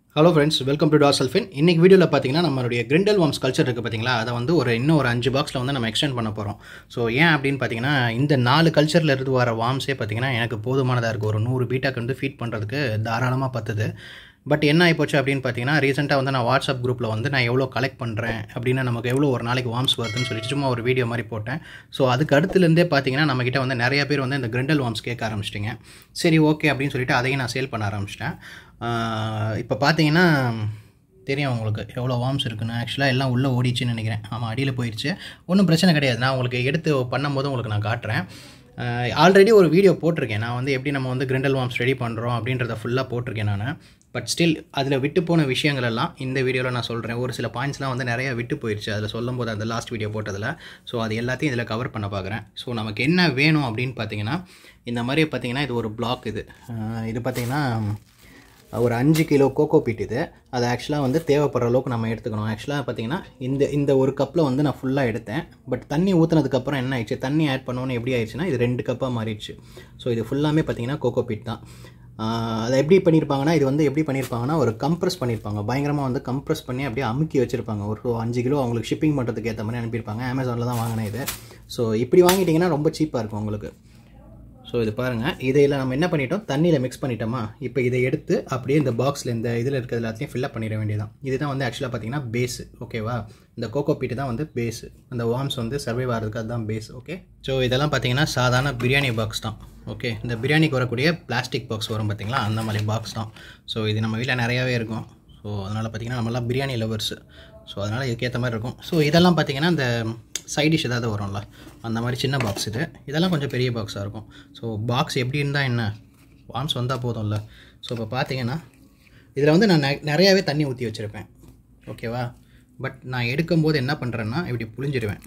hello friends welcome to டாசல்ஃபின் இன்னைக்கு வீடியோவில் பார்த்தீங்கன்னா நம்மளுடைய கிரிண்டல் வார்ம்ஸ் கல்ச்சர் இருக்குது பார்த்தீங்களா அதை வந்து ஒரு இன்னும் ஒரு அஞ்சு பாக்ஸில் வந்து நம்ம எக்ஸ்டெண்ட் பண்ண போகிறோம் ஸோ ஏன் அப்படின்னு பார்த்தீங்கன்னா இந்த நாலு கல்ச்சரில் இருந்து வர வார்ம்ஸே பார்த்தீங்கன்னா எனக்கு போதுமானதாக இருக்குது ஒரு நூறு பீட்டாக்கு வந்து ஃபீட் பண்ணுறதுக்கு தாராளமாக பத்துது பட் என்ன ஆகிப்போச்சு அப்படின்னு பார்த்தீங்கன்னா ரீசெண்டாக வந்து நான் வாட்ஸ்அப் குரூப்பில் வந்து நான் எவ்வளோ கலெக்ட் பண்ணுறேன் அப்படின்னு நமக்கு எவ்வளோ ஒரு நாளைக்கு வார்ம்ஸ் வருதுன்னு சொல்லிட்டு சும்மா ஒரு வீடியோ மாதிரி போட்டேன் ஸோ அதுக்கு அடுத்துலேருந்தே பார்த்தீங்கன்னா நம்மக்கிட்ட வந்து நிறைய பேர் வந்து இந்த கிரிண்டல் வார்ம்ஸ் கேட்க ஆரம்பிச்சிட்டிங்க சரி ஓகே அப்படின்னு சொல்லிட்டு அதையும் நான் சேல் பண்ண ஆரம்பிச்சிட்டேன் இப்போ பார்த்தீங்கன்னா தெரியும் உங்களுக்கு எவ்வளோ வார்ம்ஸ் இருக்குன்னு ஆக்சுவலாக எல்லாம் உள்ளே ஓடிச்சுன்னு நினைக்கிறேன் ஆமாம் அடியில் போயிடுச்சு ஒன்றும் பிரச்சனை கிடையாது நான் உங்களுக்கு எடுத்து பண்ணும்போது உங்களுக்கு நான் காட்டுறேன் ஆல்ரெடி ஒரு வீடியோ போட்டிருக்கேன் நான் வந்து எப்படி நம்ம வந்து கிரிண்டல் வார்ம்ஸ் ரெடி பண்ணுறோம் அப்படின்றத ஃபுல்லாக போட்டிருக்கேன் நான் பட் ஸ்டில் அதில் விட்டு போன விஷயங்கள் எல்லாம் இந்த வீடியோவில் நான் சொல்கிறேன் ஒரு சில பாயிண்ட்ஸ்லாம் வந்து நிறையா விட்டு போயிடுச்சு அதில் சொல்லும் போது அந்த லாஸ்ட் வீடியோ போட்டதில் ஸோ அது எல்லாத்தையும் இதில் கவர் பண்ண பார்க்குறேன் ஸோ நமக்கு என்ன வேணும் அப்படின்னு பார்த்தீங்கன்னா இந்த மாதிரி பார்த்தீங்கன்னா இது ஒரு பிளாக் இது அஹ் இது பார்த்தீங்கன்னா ஒரு அஞ்சு கிலோ கோகோ பீட் இது அது ஆக்சுவலாக வந்து தேவைப்படுற அளவுக்கு நம்ம எடுத்துக்கணும் ஆக்சுவலாக பார்த்தீங்கன்னா இந்த இந்த ஒரு கப்பில் வந்து நான் ஃபுல்லாக எடுத்தேன் பட் தண்ணி ஊற்றுனதுக்கப்புறம் என்ன ஆயிடுச்சு தண்ணி ஆட் பண்ணோன்னு எப்படி ஆயிடுச்சுன்னா இது ரெண்டு கப்பாக மாறிடுச்சு ஸோ இது ஃபுல்லாமே பார்த்தீங்கன்னா கோகோ பீட் தான் ஆஹ் அதை எப்படி பண்ணியிருப்பாங்கன்னா இது வந்து எப்படி பண்ணியிருப்பாங்கன்னா ஒரு கம்ப்ரஸ் பண்ணியிருப்பாங்க பயங்கரமாக வந்து கம்ப்ரஸ் பண்ணி அப்படியே அமுக்கி வச்சுருப்பாங்க ஒரு அஞ்சு கிலோ அவங்களுக்கு ஷிப்பிங் பண்ணுறதுக்கு ஏற்ற மாதிரி அனுப்பியிருப்பாங்க அமேசானில் தான் வாங்கினேன் இது ஸோ இப்படி வாங்கிட்டிங்கன்னா ரொம்ப சீப்பாக இருக்கும் உங்களுக்கு ஸோ இது பாருங்கள் இதில் நம்ம என்ன பண்ணிட்டோம் தண்ணியில் மிக்ஸ் பண்ணிட்டோமா இப்போ இதை எடுத்து அப்படியே இந்த பாக்ஸில் இந்த இதில் இருக்கிறது எல்லாத்தையும் ஃபில்லப் பண்ணிட வேண்டியதான் இதுதான் வந்து ஆக்சுவலாக பார்த்தீங்கன்னா பேஸு ஓகேவா இந்த கோகோ பீட்டு தான் வந்து பேஸு அந்த வார்ம்ஸ் வந்து சர்வைவ் ஆகிறதுக்கு அதுதான் பேஸ் ஓகே ஸோ இதெல்லாம் பார்த்தீங்கன்னா சாதாரண பிரியாணி பாக்ஸ் தான் ஓகே இந்த பிரியாணிக்கு வரக்கூடிய பிளாஸ்டிக் பாக்ஸ் வரும் பார்த்தீங்களா அந்த மாதிரி பாக்ஸ் தான் ஸோ இது நம்ம வீட்டில் நிறையாவே இருக்கும் ஸோ அதனால் பார்த்தீங்கன்னா நம்மலாம் பிரியாணி லவர்ஸு ஸோ அதனால் இதுக்கேற்ற மாதிரி இருக்கும் ஸோ இதெல்லாம் பார்த்தீங்கன்னா இந்த சைட் டிஷ் ஏதாவது வரும்ல அந்த மாதிரி சின்ன பாக்ஸ் இது இதெல்லாம் கொஞ்சம் பெரிய பாக்ஸாக இருக்கும் ஸோ பாக்ஸ் எப்படி இருந்தால் என்ன வார்ம்ஸ் வந்தால் போதும்ல ஸோ இப்போ பார்த்தீங்கன்னா இதில் வந்து நான் நெ- நிறையாவே தண்ணி ஊற்றி வச்சுருப்பேன் ஓகேவா பட் நான் எடுக்கும்போது என்ன பண்ணுறேன்னா இப்படி புழிஞ்சிடுவேன்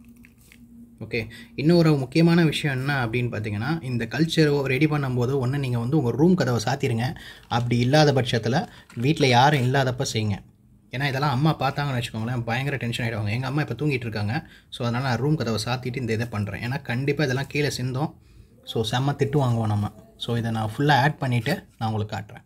ஓகே இன்னொரு முக்கியமான விஷயம் என்ன அப்படின்னு பார்த்தீங்கன்னா இந்த கல்ச்சர் ரெடி பண்ணும்போது ஒன்று நீங்கள் வந்து உங்கள் ரூம் கதவை சாத்திடுங்க அப்படி இல்லாத பட்சத்தில் வீட்டில் யாரும் இல்லாதப்ப செய்யுங்க ஏன்னா இதெல்லாம் அம்மா பார்த்தாங்கன்னு வச்சுக்கோங்களேன் பயங்கர டென்ஷன் ஆகிடுவாங்க எங்கள் அம்மா இப்போ தூங்கிட்டு இருக்காங்க ஸோ அதனால் நான் ரூம் கதவை சாத்திட்டு இந்த இதை பண்ணுறேன் ஏன்னா கண்டிப்பாக இதெல்லாம் கீழே சிந்தோம் ஸோ செம்ம திட்டு வாங்குவோம் நம்ம ஸோ இதை நான் ஃபுல்லாக ஆட் பண்ணிவிட்டு நான் உங்களுக்கு காட்டுறேன்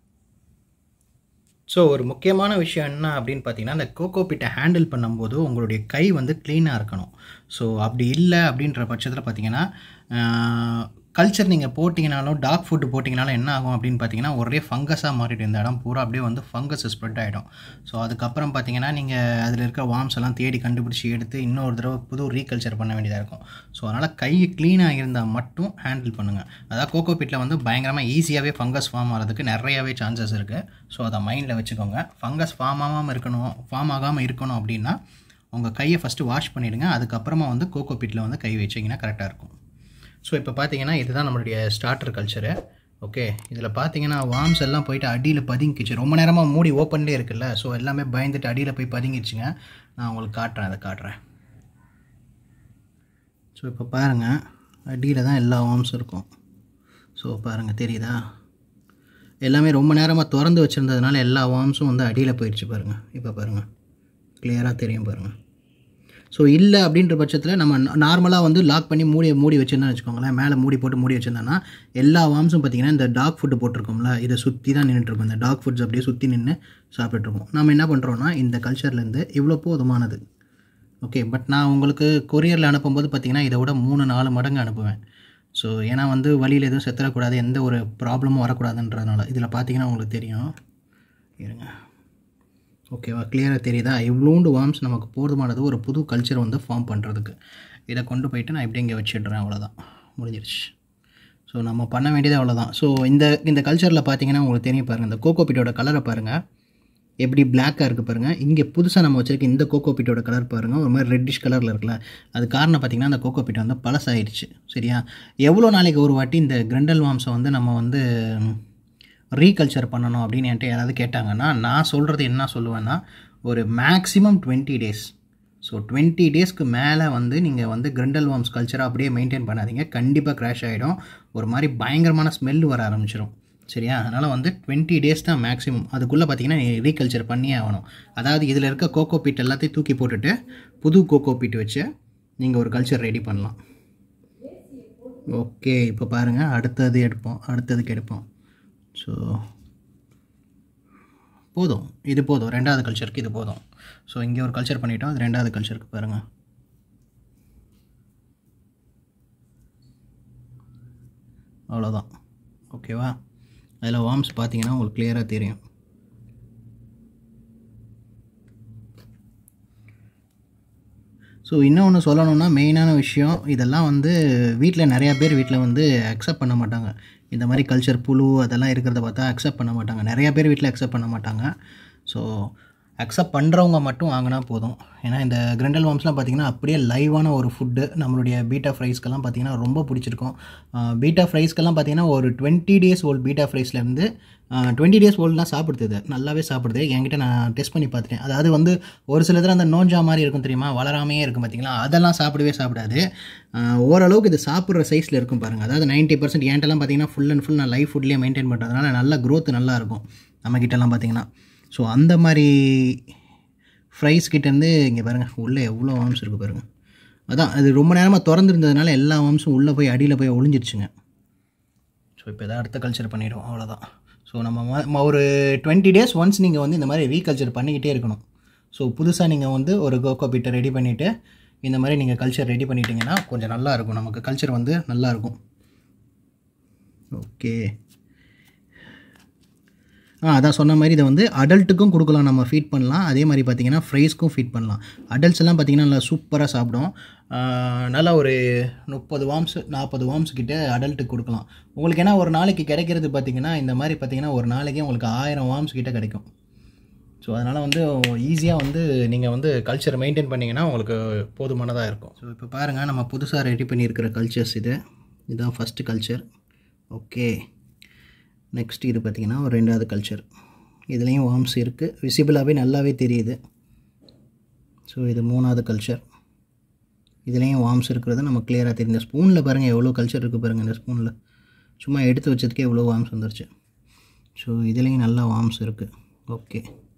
ஸோ ஒரு முக்கியமான விஷயம் என்ன அப்படின்னு பார்த்தீங்கன்னா இந்த கோகோ பிட்டை ஹேண்டில் பண்ணும்போது உங்களுடைய கை வந்து க்ளீனாக இருக்கணும் ஸோ அப்படி இல்லை அப்படின்ற பட்சத்தில் பார்த்தீங்கன்னா கல்ச்சர் நீங்கள் போட்டிங்கனாலும் டாக் ஃபுட்டு போட்டிங்கனாலும் என்ன ஆகும் அப்படின்னு பார்த்தீங்கன்னா ஒரே ஃபங்கஸாக மாறிடும் இந்த இடம் பூரா அப்படியே வந்து ஃபங்கஸ் ஸ்ப்ரெட் ஆகிடும் ஸோ அதுக்கப்புறம் பார்த்தீங்கன்னா நீங்கள் அதில் இருக்க வார்ம்ஸ் எல்லாம் தேடி கண்டுபிடிச்சி எடுத்து இன்னொரு தடவை புது ரீகல்ச்சர் பண்ண வேண்டியதாக இருக்கும் ஸோ அதனால் கை க்ளீனாக இருந்தால் மட்டும் ஹேண்டில் பண்ணுங்கள் அதாவது கோகோ பிட்டில் வந்து பயங்கரமாக ஈஸியாகவே ஃபங்கஸ் ஃபார்ம் ஆகிறதுக்கு நிறையாவே சான்சஸ் இருக்குது ஸோ அதை மைண்டில் வச்சுக்கோங்க ஃபங்கஸ் ஃபார்ம் ஆகாமல் இருக்கணும் ஃபார்ம் ஆகாமல் இருக்கணும் அப்படின்னா உங்கள் கையை ஃபஸ்ட்டு வாஷ் பண்ணிவிடுங்க அதுக்கப்புறமா வந்து கோகோ பிட்டில் வந்து கை வச்சிங்கன்னா கரெக்டாக இருக்கும் ஸோ இப்போ பார்த்தீங்கன்னா இதுதான் நம்மளுடைய ஸ்டார்டர் கல்ச்சரு ஓகே இதில் பார்த்தீங்கன்னா வார்ம்ஸ் எல்லாம் போயிட்டு அடியில் பதுங்கிச்சு ரொம்ப நேரமாக மூடி ஓப்பன்லேயே இருக்குல்ல ஸோ எல்லாமே பயந்துட்டு அடியில் போய் பதுங்கிடுச்சுங்க நான் உங்களுக்கு காட்டுறேன் அதை காட்டுறேன் ஸோ இப்போ பாருங்கள் அடியில் தான் எல்லா வார்ம்ஸ் இருக்கும் ஸோ பாருங்கள் தெரியுதா எல்லாமே ரொம்ப நேரமாக திறந்து வச்சுருந்ததுனால எல்லா வார்ம்ஸும் வந்து அடியில் போயிடுச்சு பாருங்கள் இப்போ பாருங்கள் கிளியராக தெரியும் பாருங்கள் ஸோ இல்லை அப்படின்ற பட்சத்தில் நம்ம நார்மலாக வந்து லாக் பண்ணி மூடி மூடி வச்சுருந்தோம்னு வச்சுக்கோங்களேன் மேலே மூடி போட்டு மூடி வச்சுருந்தோன்னா எல்லா வார்ம்ஸும் பார்த்தீங்கன்னா இந்த டாக் ஃபுட்டு போட்டிருக்கோம்ல இதை சுற்றி தான் நின்றுட்டுருக்கும் இந்த டாக் ஃபுட்ஸ் அப்படியே சுற்றி நின்று சாப்பிட்டுருக்கோம் நம்ம என்ன பண்ணுறோன்னா இந்த கல்ச்சர்லேருந்து இவ்வளோ போதுமானது ஓகே பட் நான் உங்களுக்கு கொரியரில் அனுப்பும்போது பார்த்தீங்கன்னா இதை விட மூணு நாலு மடங்கு அனுப்புவேன் ஸோ ஏன்னா வந்து வழியில் எதுவும் செத்துறக்கூடாது எந்த ஒரு ப்ராப்ளமும் வரக்கூடாதுன்றதுனால இதில் பார்த்தீங்கன்னா உங்களுக்கு தெரியும் இருங்க ஓகேவா கிளியராக தெரியுதா இவ்வளோண்டு வார்ம்ஸ் நமக்கு போதுமானது ஒரு புது கல்ச்சர் வந்து ஃபார்ம் பண்ணுறதுக்கு இதை கொண்டு போயிட்டு நான் இப்படி இங்கே வச்சிடுறேன் அவ்வளோதான் முடிஞ்சிருச்சு ஸோ நம்ம பண்ண வேண்டியது அவ்வளோதான் ஸோ இந்த இந்த கல்ச்சரில் பார்த்தீங்கன்னா உங்களுக்கு தெரியும் பாருங்கள் இந்த கோகோ பீட்டோட கலரை பாருங்கள் எப்படி பிளாக்காக இருக்குது பாருங்கள் இங்கே புதுசாக நம்ம வச்சிருக்க இந்த கோகோ பீட்டோட கலர் பாருங்கள் ஒரு மாதிரி ரெட்டிஷ் கலரில் இருக்குல்ல அது காரணம் பார்த்தீங்கன்னா அந்த கோகோ பீட் வந்து பழசாயிடுச்சு சரியா எவ்வளோ நாளைக்கு ஒரு வாட்டி இந்த கிரண்டல் வாம்ஸை வந்து நம்ம வந்து ரீகல்ச்சர் பண்ணணும் அப்படின்னு என்கிட்ட யாராவது கேட்டாங்கன்னா நான் சொல்கிறது என்ன சொல்லுவேன்னா ஒரு maximum twenty days so twenty டேஸ்க்கு மேலே வந்து நீங்கள் வந்து கிரண்டல் வார்ம்ஸ் கல்ச்சரை அப்படியே மெயின்டைன் பண்ணாதீங்க கண்டிப்பாக க்ராஷ் ஆகிடும் ஒரு மாதிரி பயங்கரமான ஸ்மெல் வர ஆரம்பிச்சிடும் சரியா அதனால் வந்து டுவெண்ட்டி டேஸ் தான் மேக்ஸிமம் அதுக்குள்ளே பார்த்தீங்கன்னா நீ ரீகல்ச்சர் பண்ணியே ஆகணும் அதாவது இதில் இருக்க கோகோ பீட் எல்லாத்தையும் தூக்கி போட்டுட்டு புது கோகோ பீட் வச்சு நீங்கள் ஒரு கல்ச்சர் ரெடி பண்ணலாம் ஓகே இப்போ பாருங்கள் அடுத்தது எடுப்போம் அடுத்ததுக்கு எடுப்போம் ஸோ போதும் இது போதும் ரெண்டாவது கல்ச்சருக்கு இது போதும் ஸோ இங்கே ஒரு கல்ச்சர் பண்ணிட்டோம் அது ரெண்டாவது கல்ச்சருக்கு பாருங்கள் அவ்வளோதான் ஓகேவா அதில் வார்ம்ஸ் பார்த்தீங்கன்னா உங்களுக்கு கிளியராக தெரியும் ஸோ இன்னொன்று சொல்லணும்னா மெயினான விஷயம் இதெல்லாம் வந்து வீட்டில் நிறையா பேர் வீட்டில் வந்து அக்செப்ட் பண்ண மாட்டாங்க இந்த மாதிரி கல்ச்சர் புழு அதெல்லாம் இருக்கிறத பார்த்தா அக்செப்ட் பண்ண மாட்டாங்க நிறையா பேர் வீட்டில் அக்செப்ட் பண்ண மாட்டாங்க ஸோ அக்செப்ட் பண்ணுறவங்க மட்டும் வாங்கினா போதும் ஏன்னா இந்த கிரண்டல் வார்ம்ஸ்லாம் பார்த்திங்கன்னா அப்படியே லைவான ஒரு ஃபுட்டு நம்மளுடைய பீட்டா ஃப்ரைஸ்க்கெல்லாம் பார்த்திங்கன்னா ரொம்ப பிடிச்சிருக்கும் பீட்டா ஃப்ரைஸ்க்கெல்லாம் பார்த்திங்கன்னா ஒரு டுவெண்ட்டி டேஸ் ஓல்டு பீட்டா ஃப்ரைஸ்லேருந்து டுவெண்ட்டி டேஸ் ஓல்டுலாம் சாப்பிடுது இது நல்லாவே சாப்பிடுது என்கிட்ட நான் டெஸ்ட் பண்ணி பார்த்துட்டேன் அதாவது வந்து ஒரு சில இதில் அந்த நோஞ்சா மாதிரி இருக்கும் தெரியுமா வளராமையே இருக்கும் பார்த்தீங்களா அதெல்லாம் சாப்பிடவே சாப்பிடாது ஆஹ் ஓரளவுக்கு இது சாப்பிட்ற சைஸில் இருக்கும் பாருங்கள் அதாவது நைன்ட்டி பர்சன்ட் என்கிட்டலாம் பார்த்தீங்கன்னா ஃபுல் அண்ட் ஃபுல் நான் லைஃப் ஃபுட்லேயே மெயின்டைன் பண்ணுறதுனால நல்ல growth நல்லா இருக்கும் நம்மக்கிட்டலாம் பார்த்தீங்கன்னா ஸோ அந்த மாதிரி ஃப்ரைஸ் கிட்டேருந்து இங்கே பாருங்கள் உள்ளே எவ்வளோ வாம்ஸ் இருக்குது பாருங்கள் அதான் அது ரொம்ப நேரமாக திறந்துருந்ததுனால எல்லா வாம்ஸும் உள்ளே போய் அடியில் போய் ஒளிஞ்சிருச்சுங்க ஸோ இப்போ எதாவது அடுத்த கல்ச்சர் பண்ணிடுவோம் அவ்வளோதான் ஸோ நம்ம ம- ம- ஒரு டுவெண்ட்டி டேஸ் ஒன்ஸ் நீங்கள் வந்து இந்த மாதிரி ரீகல்ச்சர் பண்ணிக்கிட்டே இருக்கணும் ஸோ புதுசாக நீங்கள் வந்து ஒரு கோகோ பீட்டை ரெடி பண்ணிவிட்டு இந்த மாதிரி நீங்கள் கல்ச்சர் ரெடி பண்ணிட்டீங்கன்னா கொஞ்சம் நல்லா இருக்கும் நமக்கு கல்ச்சர் வந்து நல்லா இருக்கும் ஓகே ஆ அதான் சொன்ன மாதிரி இதை வந்து அடல்ட்டுக்கும் கொடுக்கலாம் நம்ம ஃபீட் பண்ணலாம் அதே மாதிரி பார்த்தீங்கன்னா ஃப்ரைஸ்க்கும் ஃபீட் பண்ணலாம் அடல்ட்ஸ் எல்லாம் பார்த்தீங்கன்னா நல்லா சூப்பராக சாப்பிடும் ஆ, நல்லா ஒரு முப்பது வாம்ஸ் நாற்பது வாம்ஸ் கிட்ட அடல்ட்டுக்கு கொடுக்கலாம் உங்களுக்கு ஏன்னா ஒரு நாளைக்கு கிடைக்கிறது பார்த்தீங்கன்னா இந்த மாதிரி பார்த்தீங்கன்னா ஒரு நாளைக்கு உங்களுக்கு ஆயிரம் வாம்ஸ் கிட்ட கிடைக்கும் ஸோ அதனால் வந்து ஈஸியாக வந்து நீங்கள் வந்து கல்ச்சரை மெயின்டைன் பண்ணிங்கன்னா உங்களுக்கு போதுமானதாக இருக்கும் ஸோ இப்போ பாருங்கள் நம்ம புதுசாக ரெடி பண்ணியிருக்கிற கல்ச்சர்ஸ் இது இதுதான் ஃபஸ்ட்டு கல்ச்சர் ஓகே நெக்ஸ்ட் இது பார்த்திங்கன்னா ஒரு ரெண்டாவது கல்ச்சர் இதுலேயும் வார்ம்ஸ் இருக்குது விசிபிளாகவே நல்லாவே தெரியுது ஸோ இது மூணாவது கல்ச்சர் இதுலேயும் வார்ம்ஸ் இருக்கிறது நம்ம கிளியராக தெரியும் இந்த ஸ்பூனில் பாருங்கள் எவ்வளோ கல்ச்சர் இருக்குது பாருங்கள் இந்த ஸ்பூனில் சும்மா எடுத்து வச்சதுக்கே எவ்வளோ வார்ம்ஸ் வந்துருச்சு ஸோ இதுலேயும் நல்லா வார்ம்ஸ் இருக்குது ஓகே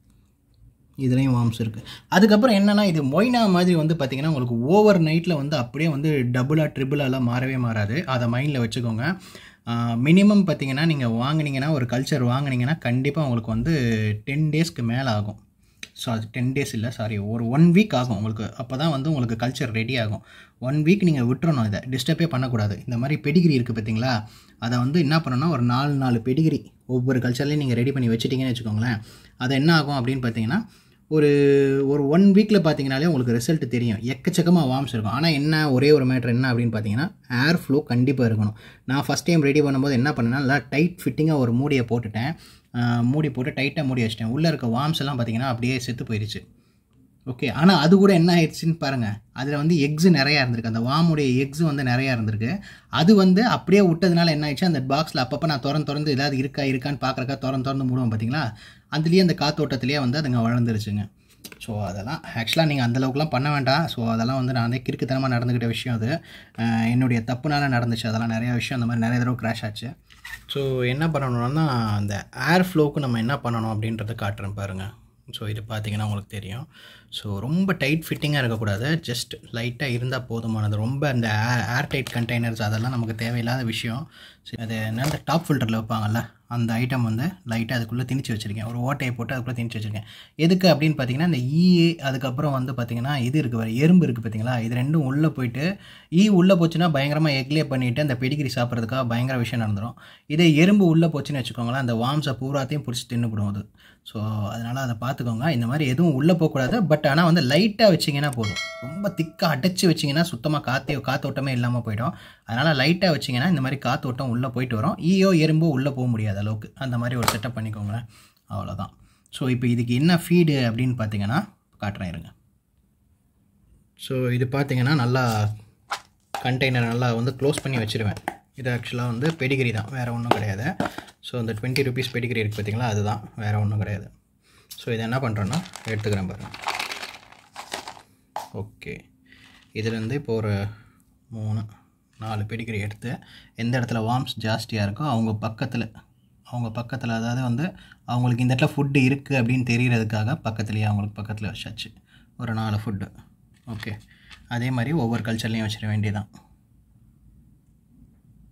இதுலேயும் வார்ம்ஸ் இருக்குது அதுக்கப்புறம் என்னென்னா இது மொய்னா மாதிரி வந்து பார்த்திங்கன்னா உங்களுக்கு ஓவர் நைட்டில் வந்து அப்படியே வந்து டபுளாக ட்ரிபிளாலாம் மாறவே மாறாது அதை மைண்டில் வச்சுக்கோங்க மினிமம் பார்த்தீங்கன்னா நீங்கள் வாங்குனீங்கன்னா ஒரு கல்ச்சர் வாங்குனீங்கன்னா கண்டிப்பாக உங்களுக்கு வந்து டென் டேஸ்க்கு மேலே ஆகும் ஸோ அது டென் டேஸ் இல்லை சாரி ஒரு ஒன் வீக் ஆகும் உங்களுக்கு அப்போ தான் வந்து உங்களுக்கு கல்ச்சர் ரெடி ஆகும் ஒன் வீக் நீங்கள் விட்டுறணும் இதை டிஸ்டர்பே பண்ணக்கூடாது இந்த மாதிரி பெடிகிரி இருக்குது பார்த்தீங்களா அதை வந்து என்ன பண்ணணும்னா ஒரு நாலு நாலு பெடிகிரி ஒவ்வொரு கல்ச்சர்லையும் நீங்கள் ரெடி பண்ணி வச்சிட்டிங்கன்னு வச்சுக்கோங்களேன் அது என்ன ஆகும் அப்படின்னு பார்த்தீங்கன்னா ஒரு ஒரு ஒன் வீக்கில் பார்த்தீங்கனாலே உங்களுக்கு ரிசல்ட் தெரியும் எக்கச்சக்கமாக வார்ம்ஸ் இருக்கும் ஆனால் என்ன ஒரே ஒரு மேட்ரு என்ன அப்படின்னு பார்த்தீங்கன்னா ஏர் ஃப்ளோ கண்டிப்பாக இருக்கணும் நான் ஃபஸ்ட் டைம் ரெடி பண்ணும்போது என்ன பண்ணேன்னா நல்லா டைட் ஃபிட்டிங்காக ஒரு மூடியை போட்டுட்டேன் ஆஹ் மூடி போட்டு டைட்டாக மூடி வச்சிட்டேன் உள்ளே இருக்க வார்ம்ஸ் எல்லாம் பார்த்தீங்கன்னா அப்படியே செத்து போயிடுச்சு ஓகே ஆனால் அது கூட என்ன ஆயிடுச்சுன்னு பாருங்கள் அதில் வந்து எக்ஸு நிறையா இருந்திருக்கு அந்த வாமுடைய எக்ஸு வந்து நிறையா இருந்திருக்கு அது வந்து அப்படியே விட்டதுனால என்ன ஆயிடுச்சு அந்த பாக்ஸில் அப்பப்போ நான் திறந்து திறந்து ஏதாவது இருக்கா இருக்கான்னு பார்க்குறக்கா திறந்து திறந்து மூடுவோம் பார்த்தீங்களா அதுலேயே அந்த காத்தோட்டத்திலேயே வந்து அதுங்க வளர்ந்துருச்சுங்க ஸோ அதெல்லாம் ஆக்சுவலாக நீங்கள் அந்தளவுக்குலாம் பண்ண வேண்டாம் ஸோ அதெல்லாம் வந்து நான் வந்து கிறுக்குத்தனமாக நடந்துக்கிட்ட விஷயம் அது அஹ் என்னுடைய தப்புனால நடந்துச்சு அதெல்லாம் நிறையா விஷயம் அந்த மாதிரி நிறைய தடவை கிராஷ் ஆச்சு ஸோ என்ன பண்ணணும்னா அந்த ஏர் ஃப்ளோக்கு நம்ம என்ன பண்ணணும் அப்படின்றத காட்டுறேன் பாருங்கள் ஸோ இது பார்த்தீங்கன்னா உங்களுக்கு தெரியும் ஸோ ரொம்ப டைட் ஃபிட்டிங்காக இருக்கக்கூடாது ஜஸ்ட் லைட்டாக இருந்தால் போதுமானது ரொம்ப அந்த ஏர் டைட் கண்டெய்னர்ஸ் அதெல்லாம் நமக்கு தேவையில்லாத விஷயம் சரி அது என்ன அந்த டாப் ஃபில்டரில் வைப்பாங்கல்ல அந்த ஐட்டம் வந்து லைட்டாக அதுக்குள்ளே திணிச்சு வச்சுருக்கேன் ஒரு ஓட்டையை போட்டு அதுக்குள்ளே திணிச்சு வச்சுருக்கேன் எதுக்கு அப்படின்னு பார்த்தீங்கன்னா இந்த ஈ அதுக்கப்புறம் வந்து பார்த்தீங்கன்னா இது இருக்குது பாரு, எறும்பு இருக்குது பார்த்தீங்களா இது ரெண்டும் உள்ளே போயிட்டு ஈ உள்ளே போச்சுன்னா பயங்கரமாக எக்லே பண்ணிவிட்டு அந்த பெடிகிரி சாப்பிட்றதுக்காக பயங்கர விஷயம் நடந்துடும் இதே எறும்பு உள்ளே போச்சுன்னு வச்சுக்கோங்களேன் அந்த வாம்ஸை பூராத்தையும் பிடிச்சி தின்னுபிடும் அது ஸோ அதனால் அதை பார்த்துக்கோங்க இந்த மாதிரி எதுவும் உள்ளே போகக்கூடாது பட் ஆனால் வந்து லைட்டாக வச்சிங்கன்னா போதும் ரொம்ப திக்காக அடைச்சி வச்சிங்கன்னா சுத்தமாக காற்றே காத்தோட்டமே இல்லாமல் போயிடும் அதனால் லைட்டாக வச்சிங்கன்னா இந்த மாதிரி காத்தோட்டம் உள்ளே போயிட்டு வரும் ஈயோ எறும்போ உள்ளே போக முடியாத அளவுக்கு அந்த மாதிரி ஒரு செட்டப் பண்ணிக்கோங்களேன் அவ்வளோதான் ஸோ இப்போ இதுக்கு என்ன ஃபீடு அப்படின்னு பார்த்தீங்கன்னா காட்டுறேன் இருங்க ஸோ இது பார்த்தீங்கன்னா நல்லா கண்டெய்னர் நல்லா வந்து க்ளோஸ் பண்ணி வச்சுருவேன் இது ஆக்சுவலாக வந்து பெடிகிரி தான் வேறு ஒன்றும் கிடையாது ஸோ இந்த டுவெண்ட்டி ருபீஸ் பெடிகிரி இருக்குது பார்த்தீங்களா அதுதான் வேறு ஒன்றும் கிடையாது ஸோ இதை என்ன பண்ணுறேன்னா எடுத்துக்கிறேன் பாருங்க ஓகே இதுலேருந்து இப்போ ஒரு மூணு நாலு பெடிகிரி எடுத்து எந்த இடத்துல வார்ம்ஸ் ஜாஸ்தியாக இருக்கோ அவங்க பக்கத்தில் அவங்க பக்கத்தில் அதாவது வந்து அவங்களுக்கு இந்த இடத்துல ஃபுட்டு இருக்குது அப்படின்னு தெரியறதுக்காக பக்கத்துலேயே அவங்களுக்கு பக்கத்தில் வச்சாச்சு ஒரு நாலு ஃபுட்டு ஓகே அதே மாதிரி ஒவ்வொரு கல்ச்சர்லேயும் வச்சிட வேண்டியதான்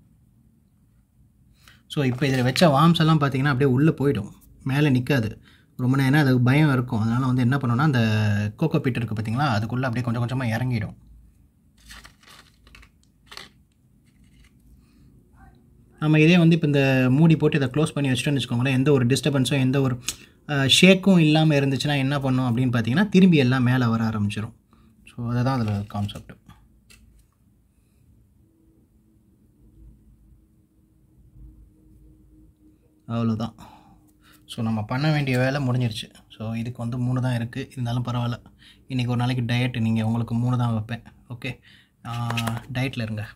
ஸோ இப்போ இதில் வச்ச வார்ம்ஸ் எல்லாம் பார்த்தீங்கன்னா அப்படியே உள்ளே போயிடும் மேலே நிற்காது ரொம்ப நேரம் அதுக்கு பயம் இருக்கும் அதனால் வந்து என்ன பண்ணோன்னா அந்த கோகோ பிட் இருக்குது பார்த்தீங்களா அதுக்குள்ளே அப்படியே கொஞ்சம் கொஞ்சமாக இறங்கிடும் நம்ம இதே வந்து இப்போ இந்த மூடி போட்டு இதை க்ளோஸ் பண்ணி வச்சுட்டோம்னு வச்சுக்கோங்களேன் எந்த ஒரு டிஸ்டர்பன்ஸும் எந்த ஒரு ஷேக்கும் இல்லாமல் இருந்துச்சுன்னா என்ன பண்ணும் அப்படின்னு பார்த்தீங்கன்னா திரும்பி எல்லாம் மேலே வர ஆரம்பிச்சிடும் ஸோ அதுதான் அதில் கான்செப்ட் அவ்வளோதான் ஸோ நம்ம பண்ண வேண்டிய வேலை முடிஞ்சிருச்சு ஸோ இதுக்கு வந்து மூணு தான் இருக்குது இருந்தாலும் பரவாயில்ல இன்றைக்கி ஒரு நாளைக்கு டயட்டு நீங்கள் உங்களுக்கு மூணு தான் வைப்பேன் ஓகே டயட்டில் இருங்க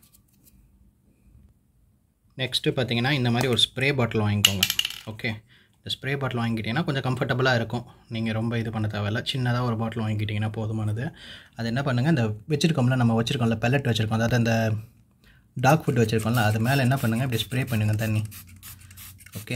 நெக்ஸ்ட்டு பார்த்தீங்கன்னா இந்த மாதிரி ஒரு ஸ்ப்ரே பாட்டில் வாங்கிக்கோங்க ஓகே இந்த ஸ்ப்ரே பாட்டில் வாங்கிக்கிட்டிங்கன்னா கொஞ்சம் கம்ஃபர்டபுளாக இருக்கும் நீங்கள் ரொம்ப இது பண்ண தேவையில்ல சின்னதாக ஒரு பாட்டில் வாங்கிக்கிட்டிங்கன்னா போதுமானது அது என்ன பண்ணுங்கள் இந்த வச்சுருக்கோம்ல நம்ம வச்சுருக்கோம்ல பெல்லட் வச்சுருக்கோம் அதாவது அந்த டாக் ஃபுட் வச்சுருக்கோம்ல அது மேலே என்ன பண்ணுங்கள் இப்படி ஸ்ப்ரே பண்ணுங்கள் தண்ணி ஓகே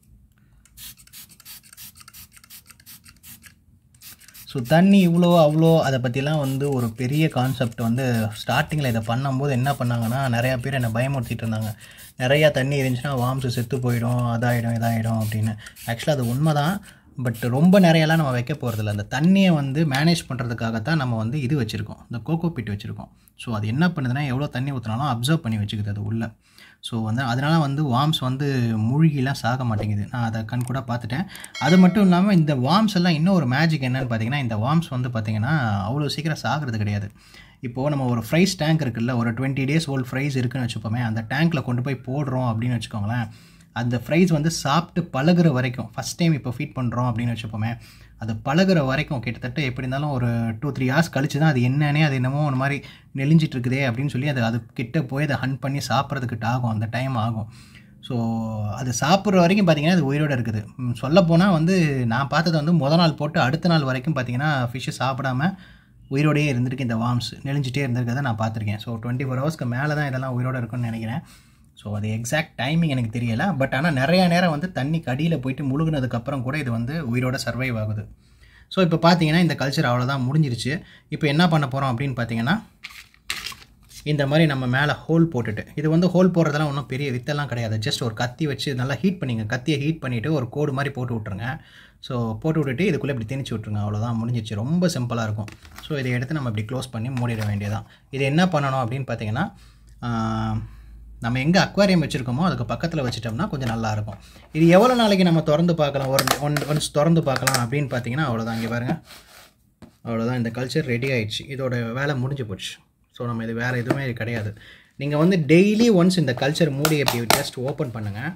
ஸோ தண்ணி இவ்வளோ அவ்வளோ அதை பற்றிலாம் வந்து ஒரு பெரிய கான்செப்ட் வந்து ஸ்டார்டிங்கில் இதை பண்ணும்போது என்ன பண்ணாங்கன்னா நிறையா பேர் என்னை பயமுறுத்திட்டு இருந்தாங்க நிறையா தண்ணி இருந்துச்சுன்னா வாம்ஸு செத்து போயிடும் அதாயிடும் இதாயிடும் அப்படின்னு ஆக்சுவலாக அது உண்மை தான் பட் ரொம்ப நிறையலாம் நம்ம வைக்க போகிறதில்ல அந்த தண்ணியை வந்து மேனேஜ் பண்ணுறதுக்காகத்தான் நம்ம வந்து இது வச்சுருக்கோம் இந்த கோகோ பிட் வச்சுருக்கோம் ஸோ அது என்ன பண்ணுதுன்னா எவ்வளோ தண்ணி ஊற்றினாலும் அப்சர்வ் பண்ணி வச்சுக்குது அது உள்ளே ஸோ வந்து அதனால் வந்து வார்ம்ஸ் வந்து மூழ்கிலாம் சாக மாட்டேங்குது நான் அதை கண் கூட பார்த்துட்டேன் அது மட்டும் இல்லாமல் இந்த வார்ம்ஸ் எல்லாம் இன்னும் ஒரு மேஜிக் என்னன்னு பார்த்தீங்கன்னா இந்த வார்ம்ஸ் வந்து பார்த்திங்கன்னா அவ்வளோ சீக்கிரம் சாகிறது கிடையாது இப்போது நம்ம ஒரு ஃப்ரைஸ் டேங்க் இருக்குல்ல ஒரு டுவெண்ட்டி டேஸ் ஓல்ட் ஃப்ரைஸ் இருக்குன்னு வச்சுப்போமே அந்த டேங்க்கில் கொண்டு போய் போடுறோம் அப்படின்னு வச்சுக்கோங்களேன் அந்த ஃப்ரைஸ் வந்து சாப்பிட்டு பழகுற வரைக்கும் ஃபஸ்ட் டைம் இப்போ ஃபீட் பண்ணுறோம் அப்படின்னு வச்சுப்போமே அது பழகுற வரைக்கும் கிட்டத்தட்ட எப்படி இருந்தாலும் ஒரு டூ த்ரீ ஹார்ஸ் கழிச்சு தான் அது என்னன்னே அது என்னமோ ஒரு மாதிரி நெளிஞ்சிட்டு இருக்குதே அப்படின்னு சொல்லி அது அது கிட்ட போய் அதை ஹன் பண்ணி சாப்பிட்றதுக்கிட்ட ஆகும் அந்த டைம் ஆகும் ஸோ அது சாப்பிட்ற வரைக்கும் பார்த்திங்கன்னா அது உயிரோடு இருக்குது சொல்லப்போனால் வந்து நான் பார்த்தது வந்து முத நாள் போட்டு அடுத்த நாள் வரைக்கும் பார்த்திங்கன்னா ஃபிஷ்ஷு சாப்பிடாம உயிரோடையே இருந்திருக்கு இந்த வார்ம்ஸ் நெளிஞ்சிட்டே இருந்திருக்கிறத நான் பார்த்துருக்கேன் ஸோ டுவெண்ட்டி ஃபோர் ஹவர்ஸ்க்கு மேலே தான் இதெல்லாம் உயிரோடு இருக்குன்னு நினைக்கிறேன் ஸோ அது எக்ஸாக்ட் டைமிங் எனக்கு தெரியலை பட் ஆனால் நிறையா நேரம் வந்து தண்ணி கடியில் போயிட்டு முழுகினதுக்கப்புறம் கூட இது வந்து உயிரோட சர்வைவ் ஆகுது ஸோ இப்போ பார்த்தீங்கன்னா இந்த கல்ச்சர் அவ்வளோதான் முடிஞ்சிருச்சு இப்போ என்ன பண்ண போகிறோம் அப்படின்னு பார்த்தீங்கன்னா இந்த மாதிரி நம்ம மேலே ஹோல் போட்டுட்டு இது வந்து ஹோல் போடுறதெல்லாம் ஒன்றும் பெரிய வித்தெல்லாம் கிடையாது ஜஸ்ட் ஒரு கத்தி வச்சு நல்லா ஹீட் பண்ணிங்க கத்தியை ஹீட் பண்ணிவிட்டு ஒரு கோடு மாதிரி போட்டு விட்ருங்க ஸோ போட்டு விட்டுட்டு இதுக்குள்ளே இப்படி திணிச்சு விட்ருங்க அவ்வளோதான் முடிஞ்சிச்சு ரொம்ப சிம்பிளாக இருக்கும் ஸோ இதை எடுத்து நம்ம இப்படி க்ளோஸ் பண்ணி மூடிட வேண்டியதான் இது என்ன பண்ணணும் அப்படின்னு பார்த்தீங்கன்னா நம்ம எங்கே அக்வாரியம் வச்சுருக்கோமோ அதுக்கு பக்கத்தில் வச்சுட்டோம்னா கொஞ்சம் நல்லாயிருக்கும் இது எவ்வளோ நாளைக்கு நம்ம திறந்து பார்க்கலாம் ஒரு ஒன் ஒன்ஸ் திறந்து பார்க்கலாம் அப்படின்னு பார்த்தீங்கன்னா அவ்வளோதான் இங்கே பாருங்கள் அவ்வளோதான் இந்த கல்ச்சர் ரெடி ஆயிடுச்சு இதோட வேலை முடிஞ்சு போச்சு ஸோ நம்ம இது வேறு எதுவுமே கிடையாது நீங்கள் வந்து டெய்லி ஒன்ஸ் இந்த கல்ச்சர் மூடி எப்படி ஜஸ்ட் ஓப்பன் பண்ணுங்கள்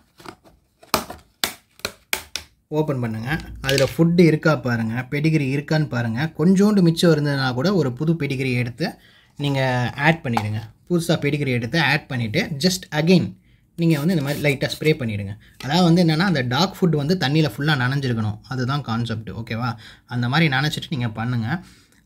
ஓப்பன் பண்ணுங்கள் அதில் ஃபுட்டு இருக்கா பாருங்கள் பெடிகிரி இருக்கான்னு பாருங்கள் கொஞ்சோண்டு மிச்சம் இருந்ததுனா கூட ஒரு புது பெடிகிரி எடுத்து நீங்கள் ஆட் பண்ணிவிடுங்க புதுசாக பெடிகிரி எடுத்து ஆட் பண்ணிவிட்டு ஜஸ்ட் அகெயின் நீங்கள் வந்து இந்த மாதிரி லைட்டாக ஸ்ப்ரே பண்ணிவிடுங்க அதாவது வந்து என்னென்னா அந்த டாக் ஃபுட் வந்து தண்ணியில் ஃபுல்லாக நனைஞ்சிருக்கணும் அதுதான் கான்செப்ட் ஓகேவா அந்த மாதிரி நினச்சிட்டு நீங்கள் பண்ணுங்கள்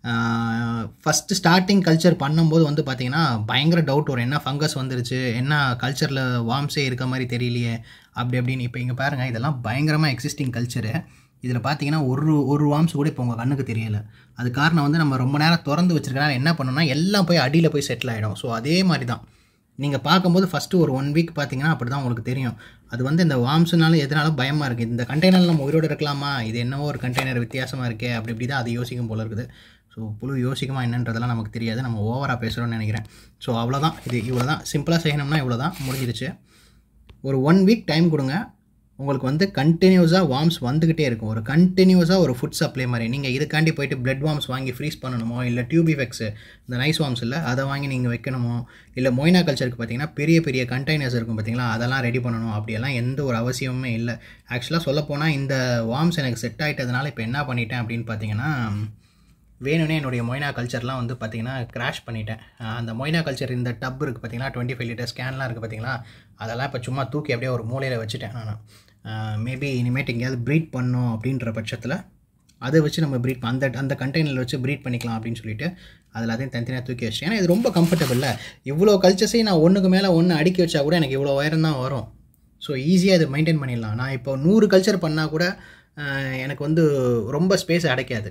ஃபஸ்ட்டு ஸ்டார்டிங் கல்ச்சர் பண்ணும்போது வந்து பார்த்திங்கன்னா பயங்கர டவுட் வரும் என்ன ஃபங்கஸ் வந்துருச்சு என்ன கல்ச்சரில் வார்ம்ஸே இருக்க மாதிரி தெரியலையே அப்படி அப்படின்னு இப்போ இங்கே பாருங்கள் இதெல்லாம் பயங்கரமாக எக்ஸிஸ்டிங் கல்ச்சரு இதில் பார்த்தீங்கன்னா ஒரு ஒரு வார்ம்ஸ் கூட இப்போ உங்கள் கண்ணுக்கு தெரியலை அது காரணம் வந்து நம்ம ரொம்ப நேரம் திறந்து வச்சுருக்கனால என்ன பண்ணணும்னா எல்லாம் போய் அடியில் போய் செட்டில் ஆகிடும் ஸோ அதே மாதிரி தான் நீங்கள் பார்க்கும்போது ஃபஸ்ட்டு ஒரு ஒன் வீக் பார்த்தீங்கன்னா அப்படி தான் உங்களுக்கு தெரியும் அது வந்து இந்த வார்ம்ஸ்னால எதனாலும் பயமாக இருக்குது இந்த கண்டெய்னர் நம்ம உயிரோடு இருக்கலாமா இது என்னவோ ஒரு கண்டெய்னர் வித்தியாசமாக இருக்கே அப்படி இப்படி தான் அது யோசிக்கும் போல இருக்குது ஸோ புழு யோசிக்குமா என்னன்றதெல்லாம் நமக்கு தெரியாது நம்ம ஓவராக பேசுகிறோம்னு நினைக்கிறேன் ஸோ அவ்வளோதான் இது இவ்வளோ தான் சிம்பிளாக செய்யணும்னா இவ்வளோ தான் முடிஞ்சிருச்சு ஒரு ஒன் வீக் டைம் கொடுங்க உங்களுக்கு வந்து கண்டினியூஸாக வார்ம்ஸ் வந்துக்கிட்டே இருக்கும் ஒரு கண்டினியூஸாக ஒரு ஃபுட் சப்ளை மாதிரி நீங்கள் இதுக்காண்டி போயிட்டு பிளட் வார்ம்ஸ் வாங்கி ஃப்ரீஸ் பண்ணணுமோ இல்லை டியூபிஃபெக்ஸு இந்த நைஸ் வார்ம்ஸ் இல்லை அதை வாங்கி நீங்கள் வைக்கணுமோ இல்லை மொய்னா கல்ச்சருக்கு பார்த்தீங்கன்னா பெரிய பெரிய கண்டெய்னர்ஸ் இருக்கும் பார்த்தீங்களா அதெல்லாம் ரெடி பண்ணணும் அப்படியெல்லாம் எந்த ஒரு அவசியமுமே இல்லை ஆக்சுவலாக சொல்லப்போனால் இந்த வார்ம்ஸ் எனக்கு செட் ஆகிட்டதுனால இப்போ என்ன பண்ணிட்டேன் அப்படின்னு பார்த்தீங்கன்னா வேணும்னே என்னுடைய மொய்னா கல்ச்சர்லாம் வந்து பார்த்திங்கன்னா கிராஷ் பண்ணிட்டேன் அந்த மொய்னா கல்ச்சர் இந்த டப் இருக்குது பார்த்தீங்கன்னா டுவெண்ட்டி ஃபைவ் லிட்டர் ஸ்கேன்லாம் இருக்குது பார்த்தீங்களா அதெல்லாம் இப்போ சும்மா தூக்கி அப்படியே ஒரு மூலையில் வச்சுட்டேன் நான் மேபி இனிமேட்டு எங்கேயாவது ப்ரீட் பண்ணோம் அப்படின்ற பட்சத்தில் அதை வச்சு நம்ம ப்ரீட் அந்த அந்த கண்டெய்னரில் வச்சு ப்ரீட் பண்ணிக்கலாம் அப்படின்னு சொல்லிட்டு அதில் அதையும் தனித்தனியாக தூக்கி வச்சிட்டேன் ஏன்னா இது ரொம்ப கம்ஃபர்டபுளில் இவ்வளோ கல்ச்சர்ஸையும் நான் ஒன்றுக்கு மேலே ஒன்று அடுக்கி வச்சா கூட எனக்கு இவ்வளோ உயரம் தான் வரும் ஸோ ஈஸியாக இதை மெயின்டைன் பண்ணிடலாம் நான் இப்போ நூறு கல்ச்சர் பண்ணால் கூட எனக்கு வந்து ரொம்ப ஸ்பேஸ் அடைக்காது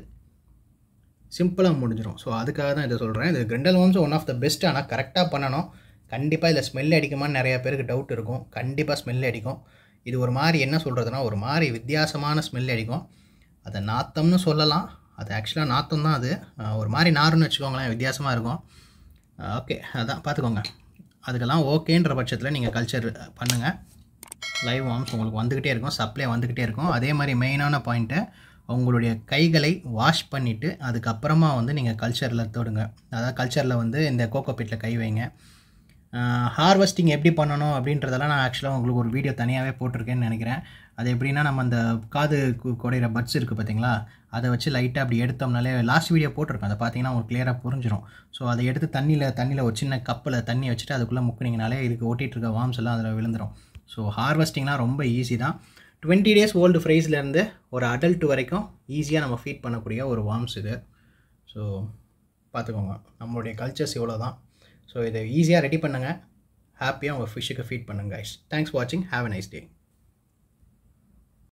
சிம்பிளாக முடிஞ்சிடும் ஸோ அதுக்காக தான் இதை சொல்கிறேன் இது grindal worms one of the best ஆனால் கரெக்டாக பண்ணணும் கண்டிப்பாக இதில் ஸ்மெல் அடிக்குமான்னு நிறையா பேருக்கு டவுட் இருக்கும் கண்டிப்பாக ஸ்மெல் அடிக்கும் இது ஒரு மாதிரி என்ன சொல்கிறதுனா ஒரு மாதிரி வித்தியாசமான ஸ்மெல் அடிக்கும் அதை நாத்தம்னு சொல்லலாம் அது ஆக்சுவலாக நாத்தம் தான் அது அஹ் ஒரு மாதிரி நாருன்னு வச்சுக்கோங்களேன் வித்தியாசமாக இருக்கும் ஓகே அதான் பார்த்துக்கோங்க அதுக்கெல்லாம் ஓகேன்ற பட்சத்தில் நீங்கள் கல்ச்சர் பண்ணுங்கள் லைவ் வார்ம்ஸ் உங்களுக்கு வந்துக்கிட்டே இருக்கும் சப்ளை வந்துக்கிட்டே இருக்கும் அதே மாதிரி மெயினான பாயிண்ட்டு உங்களுடைய கைகளை வாஷ் பண்ணிவிட்டு அதுக்கப்புறமா வந்து நீங்கள் கல்ச்சரில் தொடுங்க அதாவது கல்ச்சரில் வந்து இந்த கோகோ பீட்டில் கை வைங்க ஹார்வெஸ்டிங் எப்படி பண்ணணும் அப்படின்றதெல்லாம் நான் ஆக்சுவலாக உங்களுக்கு ஒரு வீடியோ தனியாகவே போட்டிருக்கேன்னு நினைக்கிறேன் அது எப்படின்னா நம்ம அந்த காது கு- குடையிற பட்ஸ் இருக்குது பார்த்தீங்களா அதை வச்சு லைட்டாக அப்படி எடுத்தோம்னாலே லாஸ்ட் வீடியோ போட்டிருக்கோம் அதை பார்த்தீங்கன்னா உங்களுக்கு கிளியராக புரிஞ்சிடும் ஸோ அதை எடுத்து தண்ணியில் தண்ணியில் ஒரு சின்ன கப்பில் தண்ணி வச்சுட்டு அதுக்குள்ளே முக்குனீங்கனாலே இதுக்கு ஒட்டிகிட்டு இருக்க வார்ம்ஸ் எல்லாம் அதில் விழுந்துடும் ஸோ ஹார்வெஸ்டிங்லாம் ரொம்ப ஈஸி தான் டுவெண்ட்டி டேஸ் ஓல்டு ஃப்ரைஸ்லேருந்து ஒரு அடல்ட் வரைக்கும் ஈஸியாக நம்ம ஃபீட் பண்ணக்கூடிய ஒரு வார்ம்ஸ் இது ஸோ பார்த்துக்கோங்க நம்மளுடைய கல்ச்சர்ஸ் இவ்வளோ தான் ஸோ இதை ஈஸியாக ரெடி பண்ணுங்கள் ஹாப்பியாக உங்கள் ஃபிஷ்ஷுக்கு ஃபீட் பண்ணுங்க guys தேங்க்ஸ் வாட்சிங் ஹாவ் a நைஸ் டே